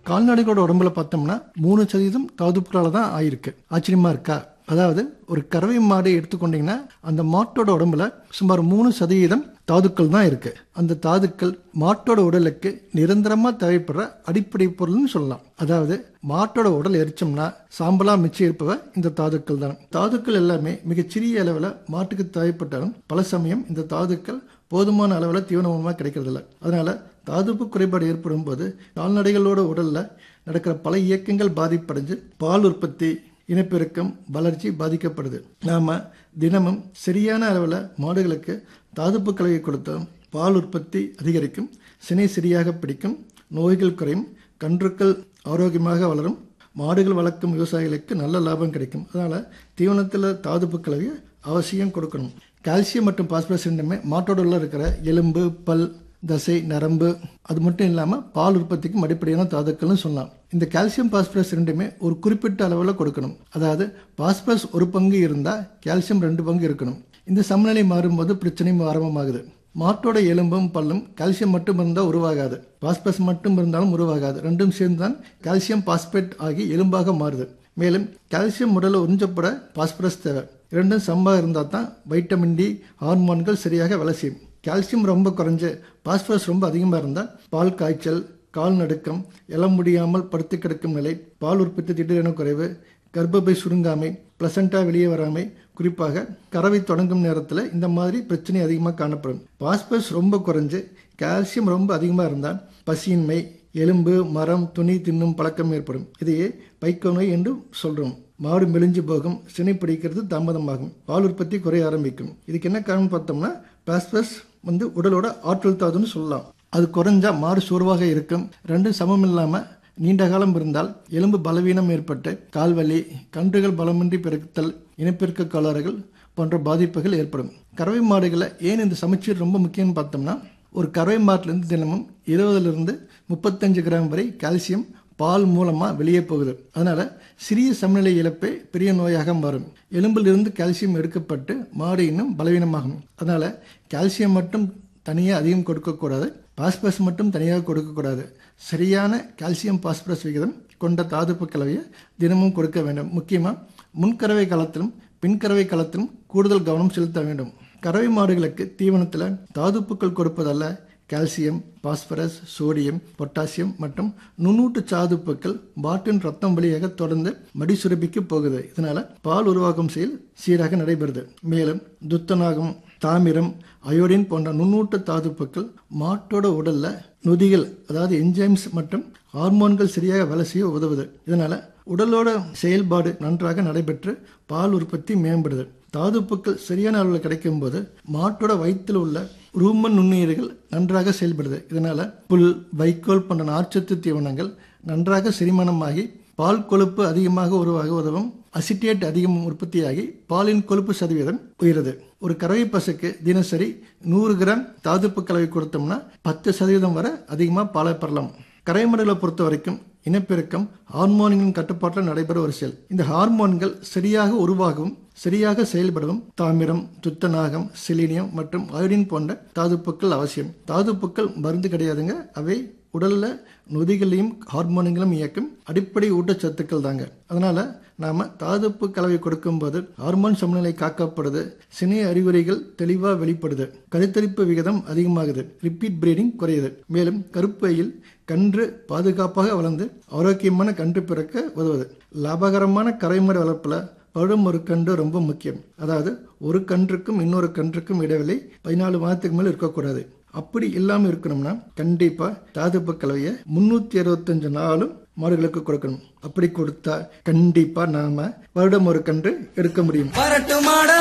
கால்நடைகளோட உடம்புல பார்த்தோம்னா மூணு சதவீதம் தாதுப்புகளால தான் ஆயிருக்கு ஆச்சரியமா இருக்கா அதாவது ஒரு கறவை மாடு எடுத்துக்கொண்டீங்கன்னா அந்த மாட்டோட உடம்புல சுமார் மூணு சதவீதம் தாதுக்கள் தான் இருக்கு அந்த தாதுக்கள் மாட்டோட உடலுக்கு நிரந்தரமா தேவைப்படுற அடிப்படை பொருள்னு சொல்லலாம் அதாவது மாட்டோட உடல் எரிச்சோம்னா சாம்பலா மிச்சம் இருப்பவ இந்த தாதுக்கள் தான் தாதுக்கள் எல்லாமே மிகச்சிறிய அளவில் மாட்டுக்கு தேவைப்பட்டாலும் பல சமயம் இந்த தாதுக்கள் போதுமான அளவில் தீவன உணவாக கிடைக்கிறதில்ல அதனால தாதுப்பு குறைபாடு ஏற்படும் போது கால்நடைகளோட உடல்ல நடக்கிற பல இயக்கங்கள் பாதிப்படைஞ்சு பால் உற்பத்தி இனப்பெருக்கம் வளர்ச்சி பாதிக்கப்படுது நாம தினமும் சரியான அளவில் மாடுகளுக்கு தாதுப்பு கலவை கொடுத்தோம் பால் உற்பத்தி அதிகரிக்கும் சினை சரியாக பிடிக்கும் நோய்கள் குறையும் கன்றுக்கள் ஆரோக்கியமாக வளரும் மாடுகள் வளர்க்கும் விவசாயிகளுக்கு நல்ல லாபம் கிடைக்கும் அதனால தீவனத்தில் தாதுப்பு கலவையை அவசியம் கொடுக்கணும் கால்சியம் மற்றும் பாஸ்பரஸ் ரெண்டுமே மாட்டோட உள்ள இருக்கிற எலும்பு பல் தசை நரம்பு அது மட்டும் இல்லாமல் பால் உற்பத்திக்கும் அடிப்படையான தாதுக்கள்னு சொல்லலாம் இந்த கால்சியம் பாஸ்பரஸ் ரெண்டுமே ஒரு குறிப்பிட்ட அளவில் கொடுக்கணும் அதாவது பாஸ்பரஸ் ஒரு பங்கு இருந்தால் கால்சியம் ரெண்டு பங்கு இருக்கணும் இந்த சமநிலை மாறும்போது பிரச்சனையும் ஆரம்பமாகுது மாட்டோட எலும்பும் பல்லும் கால்சியம் மட்டும் இருந்தால் உருவாகாது பாஸ்பரஸ் மட்டும் இருந்தாலும் உருவாகாது ரெண்டும் சேர்ந்து தான் கால்சியம் பாஸ்பேட் ஆகி எலும்பாக மாறுது மேலும் கால்சியம் உடலை உறிஞ்சப்பட பாஸ்பரஸ் தேவை இரண்டும் சம்பாக இருந்தால் தான் வைட்டமின் டி ஹார்மோன்கள் சரியாக வேலை செய்யும் கால்சியம் ரொம்ப குறைஞ்சு பாஸ்பரஸ் ரொம்ப அதிகமாக இருந்தால் பால் காய்ச்சல் கால் நடுக்கம் எழ முடியாமல் படுத்து கிடக்கும் நிலை பால் உற்பத்தி திடீரென குறைவு கர்ப்பப்பை சுருங்காமை பிளசண்டா வெளியே வராமை குறிப்பாக கறவை தொடங்கும் நேரத்தில் இந்த மாதிரி பிரச்சனை அதிகமாக காணப்படும் பாஸ்பரஸ் ரொம்ப குறைஞ்சு கால்சியம் ரொம்ப அதிகமாக இருந்தால் பசியின்மை எலும்பு மரம் துணி தின்னும் பழக்கம் ஏற்படும் இதையே பைக்கோ நோய் என்று சொல்றோம் மாடு மெலிஞ்சு போகும் சினை பிடிக்கிறது தாமதமாகும் பால் உற்பத்தி குறைய ஆரம்பிக்கும் இதுக்கு என்ன காரணம் பார்த்தோம்னா பாஸ்பரஸ் வந்து உடலோட ஆற்றல் தாதுன்னு சொல்லலாம் அது குறைஞ்சா மாடு சோர்வாக இருக்கும் ரெண்டும் சமம் இல்லாம நீண்ட காலம் இருந்தால் எலும்பு பலவீனம் ஏற்பட்டு கால்வலி கன்றுகள் பலமின்றி பெருத்தல் இனப்பெருக்க கோளாறுகள் போன்ற பாதிப்புகள் ஏற்படும் கறவை மாடுகளை ஏன் இந்த சமச்சீர் ரொம்ப முக்கியம்னு பார்த்தோம்னா ஒரு கறவை மாட்டிலிருந்து தினமும் இருபதுலேருந்து முப்பத்தஞ்சு கிராம் வரை கால்சியம் பால் மூலமாக வெளியே போகுது அதனால சிறிய சமநிலை இழப்பே பெரிய நோயாக மாறும் எலும்பிலிருந்து கால்சியம் எடுக்கப்பட்டு மாடு இன்னும் பலவீனமாகும் அதனால கால்சியம் மட்டும் தனியாக அதிகம் கொடுக்கக்கூடாது பாஸ்பரஸ் மட்டும் தனியாக கொடுக்கக்கூடாது சரியான கால்சியம் பாஸ்பரஸ் விகிதம் கொண்ட தாதுப்பு கலவையை தினமும் கொடுக்க வேண்டும் முக்கியமாக முன்கறவை காலத்திலும் பின்கறவை காலத்திலும் கூடுதல் கவனம் செலுத்த வேண்டும் கறவை மாடுகளுக்கு தீவனத்தில் தாதுப்புக்கள் கொடுப்பதல்ல கால்சியம் பாஸ்பரஸ் சோடியம் பொட்டாசியம் மற்றும் நுண்ணூட்டு சாதுப்புக்கள் பாட்டின் ரத்தம் வழியாக தொடர்ந்து மடி சுரப்பிக்கு போகுது இதனால பால் உருவாக்கும் செயல் சீராக நடைபெறுது மேலும் துத்தநாகம் தாமிரம் அயோடின் போன்ற நுண்ணூட்ட தாதுப்புக்கள் மாட்டோட உடல்ல நொதிகள் அதாவது என்ஜைம்ஸ் மற்றும் ஹார்மோன்கள் சரியாக வேலை செய்ய உதவுது இதனால உடலோட செயல்பாடு நன்றாக நடைபெற்று பால் உற்பத்தி மேம்படுது தாதுப்புக்கள் சரியான அளவில் கிடைக்கும் போது மாட்டோட வயிற்றில் உள்ள ரூமன் நுண்ணுயிர்கள் நன்றாக செயல்படுது இதனால புல் வைக்கோல் போன்ற நார்ச்சத்து தீவனங்கள் நன்றாக செரிமானமாகி பால் கொழுப்பு அதிகமாக உருவாக உதவும் அசிட்டேட் அதிகம் உற்பத்தியாகி பாலின் கொழுப்பு சதவீதம் உயருது ஒரு கறவை பசுக்கு தினசரி நூறு கிராம் தாதுப்பு கலவை கொடுத்தோம்னா பத்து சதவீதம் வரை அதிகமாக பாலை பெறலாம் கரைமடலை பொறுத்த வரைக்கும் இனப்பெருக்கம் ஹார்மோன்களின் கட்டுப்பாட்டில் நடைபெற ஒரு செயல் இந்த ஹார்மோன்கள் சரியாக உருவாகவும் சரியாக செயல்படவும் தாமிரம் துத்தநாகம் செலினியம் மற்றும் அயோடின் போன்ற தாதுப்புக்கள் அவசியம் தாதுப்புக்கள் மருந்து கிடையாதுங்க அவை உடல்ல நொதிகளையும் ஹார்மோன்களையும் இயக்கும் அடிப்படை ஊட்டச்சத்துக்கள் தாங்க அதனால நாம தாதுப்பு கலவை கொடுக்கும்போது ஹார்மோன் சமநிலை காக்கப்படுது சினை அறிகுறிகள் தெளிவா வெளிப்படுது கருத்தரிப்பு விகிதம் அதிகமாகுது ரிப்பீட் பிரீடிங் குறையுது மேலும் கருப்பையில் கன்று பாதுகாப்பாக வளர்ந்து ஆரோக்கியமான கன்று பிறக்க உதவுது லாபகரமான கரைமுறை வளர்ப்புல பழும் ஒரு கன்று ரொம்ப முக்கியம் அதாவது ஒரு கன்றுக்கும் இன்னொரு கன்றுக்கும் இடைவெளி பதினாலு மாதத்துக்கு மேல இருக்கக்கூடாது அப்படி இல்லாமல் இருக்கணும்னா கண்டிப்பா தாதுப்பு கலவையை முன்னூத்தி அறுபத்தஞ்சு நாளும் மாடுகளுக்கு கொடுக்கணும் அப்படி கொடுத்தா கண்டிப்பா நாம வருடம் ஒரு கன்று எடுக்க முடியும் வரட்டு மாடா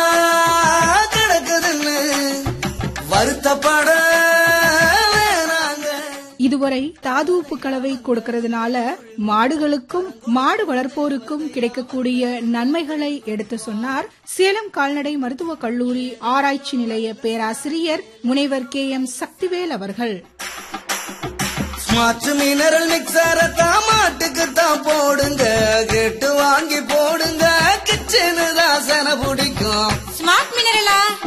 கிடக்குதுன்னு வருத்தப்பட வேணாங்க இதுவரை தாது உப்பு கலவை கொடுக்கறதுனால மாடுகளுக்கும் மாடு வளர்ப்போருக்கும் கிடைக்கக்கூடிய நன்மைகளை எடுத்து சொன்னார் சேலம் கால்நடை மருத்துவக் கல்லூரி ஆராய்ச்சி நிலைய பேராசிரியர் முனைவர் கே எம் சக்திவேல் அவர்கள் ஸ்மார்ட் மினரல் மிக்சர தான் மாட்டுக்கு தான் போடுங்க கேட்டு வாங்கி போடுங்க கிச்சனு தாசன பிடிக்கும் ஸ்மார்ட் மினரலா